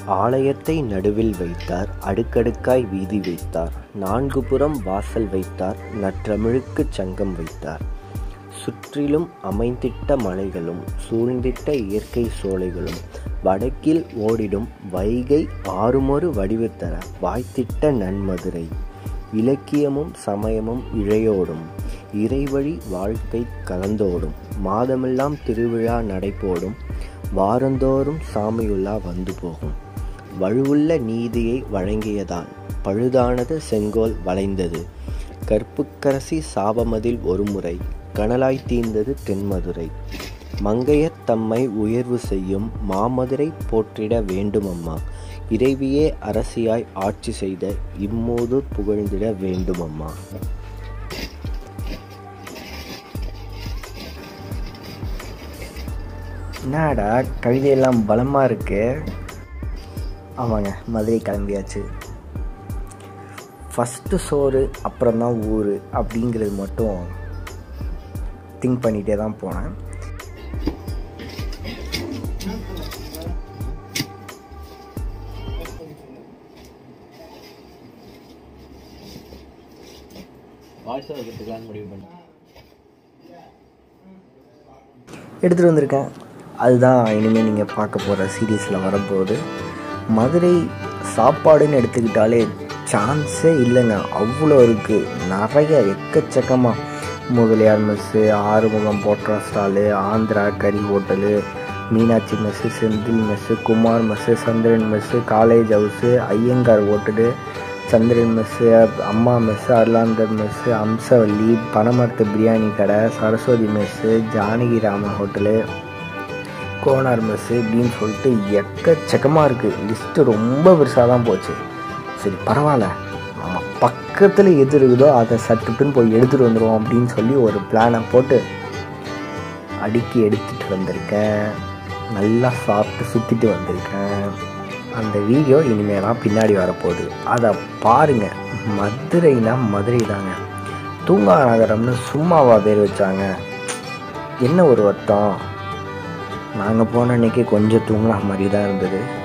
ஆலயத்தை நடுவில் வைத்தார் அடுக்கடுக்காய் வீதி வைத்தார் நான்கு புறம் வாசல் வைத்தார் நற்றமிழுக்குச் சங்கம் வைத்தார் சுற்றிலும் அமைந்திட்ட மலைகளும் சூழ்ந்திட்ட இயற்கை சோலைகளும் வடக்கில் ஓடிடும் வைகை ஆறுமொரு வடிவுத்தர வாய்த்திட்ட நன்மதுரை இலக்கியமும் சமயமும் இழையோடும் இறைவழி வாழ்க்கை கலந்தோடும் மாதமெல்லாம் திருவிழா நடைபோடும் வாரந்தோறும் சாமியுலா வந்து போகும் வலுவுள்ள நீதியை வழங்கியதால் பழுதானது செங்கோல் வளைந்தது கற்புக்கரசி சாபமதில் ஒருமுறை கனலாய் தீர்ந்தது தென்மதுரை மங்கையர் தம்மை உயர்வு செய்யும் மாமதுரை போற்றிட வேண்டுமம்மா இறைவியே அரசியாய் ஆட்சி செய்த இம்மூது புகழ்ந்திட வேண்டுமம்மா என்னடா கவிதையெல்லாம் பலமாக இருக்கு ஆமாங்க மதுரை கிளம்பியாச்சு ஃபஸ்ட்டு சோறு அப்புறம் தான் ஊர் அப்படிங்கிறது மட்டும் திங்க் பண்ணிகிட்டே தான் போனேன் வாய்ஸ் வைக்கிறதுக்கான முடிவு பண்ணி எடுத்துகிட்டு வந்திருக்கேன் அதுதான் இனிமேல் நீங்கள் பார்க்க போகிற சீரீஸில் வரப்போகுது மதுரை சாப்பாடுன்னு எடுத்துக்கிட்டாலே சான்ஸே இல்லைங்க அவ்வளோ இருக்குது நிறைய எக்கச்சக்கமாக முதலியார் மெஸ்ஸு ஆறுமுகம் போட்ரா ஸ்டாலு ஆந்திரா கறி hotel Meenakshi mess Senthil mess Kumar mess Chandran mess college house Iyengar hotel Chandran mess Amma mess Arulandar mess Amsavalli பனமரத்து பிரியாணி கடை Saraswathi mess Janakiraman hotel Konar mess இப்படின்னு சொல்லிட்டு எக்கச்சக்கமாக இருக்குது லிஸ்ட்டு ரொம்ப பெருசாக தான் போச்சு சரி பரவாயில்ல நம்ம பக்கத்தில் எது இருக்குதோ அதை சட்டுப்புன்னு போய் எடுத்துகிட்டு வந்துடுவோம் அப்படின்னு சொல்லி ஒரு பிளானை போட்டு அடுக்கி எடுத்துகிட்டு வந்திருக்கேன் நல்லா சாப்பிட்டு சுற்றிட்டு வந்திருக்கேன் அந்த வீடியோ இனிமேலாம் பின்னாடி வரப்போகுது அதை பாருங்கள் மதுரைனா மதுரை தாங்க தூங்கா நகரம்னு சும்மாவா பேர் வச்சாங்க என்ன ஒரு வருத்தம் நாங்கள் போன அன்னைக்கு கொஞ்சம் தூங்கின மாதிரி தான் இருந்தது